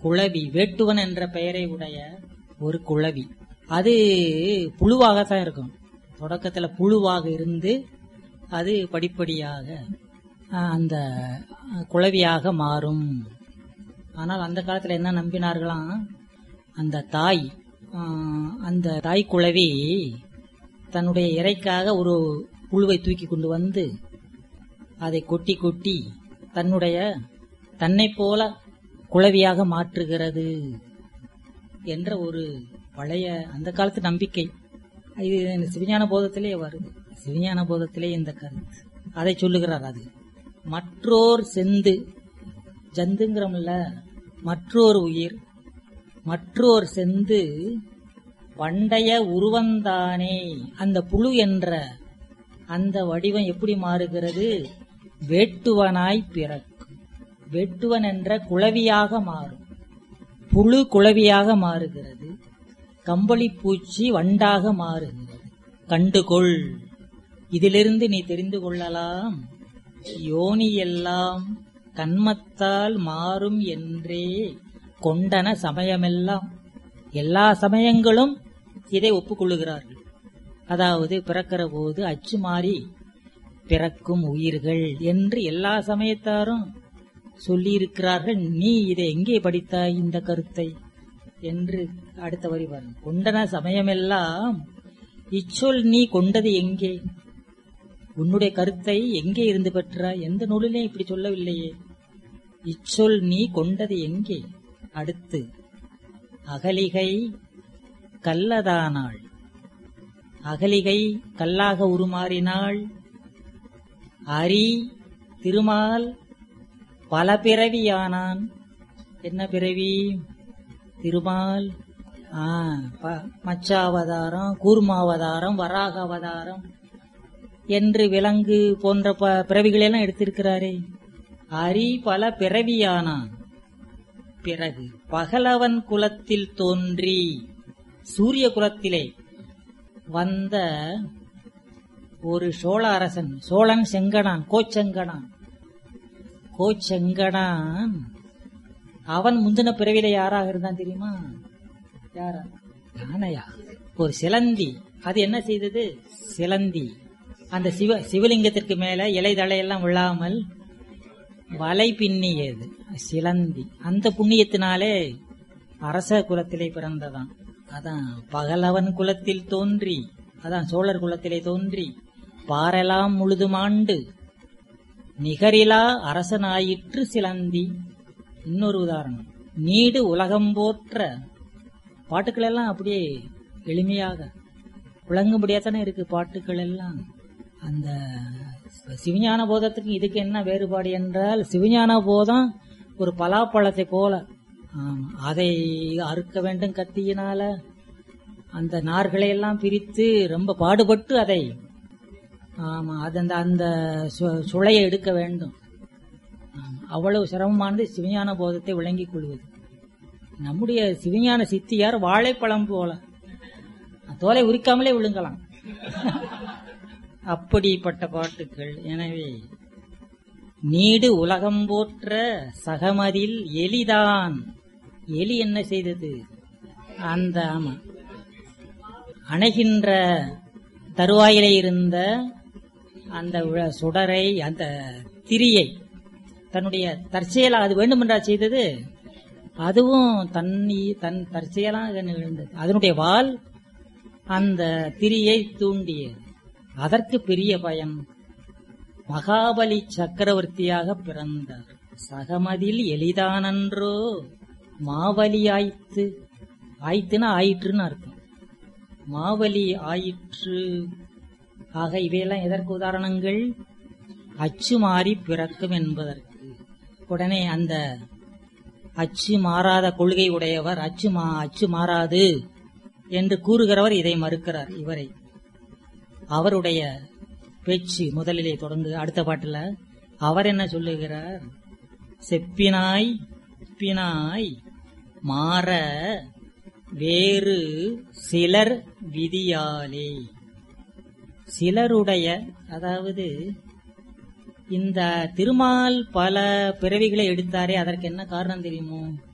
குளவி வேட்டுவன் என்ற பெயரை உடைய ஒரு குளவி அது புழுவாகத்தான் இருக்கும் தொடக்கத்துல புழுவாக இருந்து அது படிப்படியாக ஆஹ், அந்த ஆஹ், குளவியாக மாறும் ஆனால் அந்த காலத்துல என்ன நம்பினார்களாம் அந்த தாய் ஆஹ், அந்த தாய் குளவி தன்னுடைய இறைக்காக ஒரு புழுவை தூக்கி கொண்டு வந்து அதை கொட்டி கொட்டி தன்னுடைய தன்னை போல குளவியாக மாற்றுகிறது என்ற ஒரு பழைய அந்த காலத்து நம்பிக்கை இது இந்த சிவஞான போதத்திலே வருது சிவஞான போதத்திலே இந்த கருத்து அதை சொல்லுகிறார் அது மற்றோர் செந்து ஜந்துங்கிறோம்ல மற்றோர் உயிர் மற்றோர் செந்து பண்டைய உருவந்தானே அந்த புழு என்ற அந்த வடிவம் எப்படி மாறுகிறது வேட்டுவனாய் பிறக்கும் வெட்டுவன் என்ற குளவியாக மாறும் புழு குளவியாக மாறுகிறது கம்பளி பூச்சி வண்டாக மாறுகிறது கண்டுகொள் இதிலிருந்து நீ தெரிந்து கொள்ளலாம் யோனி எல்லாம் கண்மத்தால் மாறும் என்றே கொண்டன சமயமெல்லாம் எல்லா சமயங்களும் இதை ஒப்புக்கொள்ளுகிறார்கள் அதாவது பிறக்கிற போது அச்சு மாறி பிறக்கும் உயிர்கள் என்று எல்லா சமயத்தாரும் சொல்லியிருக்கிறார்கள் நீ இதை எங்கே படித்தாய் இந்த கருத்தை என்று அடுத்த வரி பாருங்க கொண்டன சமயமெல்லாம் இச்சொல் நீ கொண்டது எங்கே உன்னுடைய கருத்தை எங்கே இருந்து பெற்றாய் எந்த நூலிலே இப்படி சொல்லவில்லையே இச்சொல் நீ கொண்டது எங்கே அடுத்து அகலிகை கல்லதானாள் அகலிகை கல்லாக உருமாறினாள் அரி திருமால் பல பிறவியானான் என்ன பிறவி திருமால் ஆ, ப- மச்சாவதாரம் கூர்மாவதாரம் வராக அவதாரம் என்று விலங்கு போன்ற ப- பிறவிகளெல்லாம் எடுத்திருக்கிறாரே அரி பல பிறவியானான் பிறகு பகலவன் குலத்தில் தோன்றி சூரிய குலத்திலே வந்த ஒரு சோழ அரசன் சோழன் செங்கனான் கோச்செங்கனான் கோச்செங்கனான் அவன் முந்தின பிறவில யாராக இருந்தான் தெரியுமா யாரா யானையா ஒரு சிலந்தி அது என்ன செய்தது சிலந்தி அந்த சிவ சிவலிங்கத்திற்கு மேல இலை தழையெல்லாம் விழாமல் வலை பின்னியது சிலந்தி அந்த புண்ணியத்தினாலே அரச குலத்திலே பிறந்ததாம் அதான் பகலவன் குலத்தில் தோன்றி அதான் சோழர் குலத்திலே தோன்றி பாரெல்லாம் முழுதுமாண்டு நிகரிலா அரசனாயிற்று சிலந்தி இன்னொரு உதாரணம் நீடு உலகம் போற்ற பாட்டுக்கள் எல்லாம் அப்படியே எளிமையாக விளங்கும்படியா தானே இருக்கு பாட்டுக்கள் எல்லாம் அந்த சிவஞான போதத்துக்கு இதுக்கு என்ன வேறுபாடு என்றால் சிவஞான போதம் ஒரு பலாப்பழத்தை போல ஆமா, அதை அறுக்க வேண்டும் கத்தியினால அந்த நார்களை எல்லாம் பிரித்து ரொம்ப பாடுபட்டு அதை ஆமா அது அந்த அந்த சு- சுளையை எடுக்க வேண்டும் ஆமா, அவ்வளவு சிரமமானது சிவஞான போதத்தை விளங்கிக் கொள்வது நம்முடைய சிவஞான சித்தியார் வாழைப்பழம் போல தோலை உரிக்காமலே விழுங்கலாம் அப்படிப்பட்ட பாட்டுக்கள் எனவே நீடு உலகம் போற்ற சகமதில் எலிதான் எலி என்ன செய்தது அந்த ஆமா அணைகின்ற தருவாயிலே இருந்த அந்த உழ- சுடரை அந்த திரியை தன்னுடைய தற்செயலா அது வேண்டுமென்றா செய்தது அதுவும் தண்ணி தன் தற்செயலாக நிகழ்ந்தது அதனுடைய வால் அந்த திரியை தூண்டியது அதற்கு பெரிய பயன் மகாபலி சக்கரவர்த்தியாக பிறந்தார் சகமதில் எளிதானன்றோ மாவலி ஆயித்து ஆயித்துனா ஆயிற்றுன்னு அர்த்தம் மாவலி ஆயிற்று ஆக இவையெல்லாம் எதற்கு உதாரணங்கள் அச்சு மாறி பிறக்கும் என்பதற்கு உடனே அந்த அச்சு மாறாத கொள்கை உடையவர் அச்சு மா அச்சு மாறாது என்று கூறுகிறவர் இதை மறுக்கிறார் இவரை அவருடைய பேச்சு முதலிலே தொடங்கு அடுத்த பாட்டுல அவர் என்ன சொல்லுகிறார் செப்பினாய் பினாய் மாற வேறு சிலர் விதியாலே சிலருடைய அதாவது இந்த திருமால் பல பிறவிகளை எடுத்தாரே அதற்கு என்ன காரணம் தெரியுமோ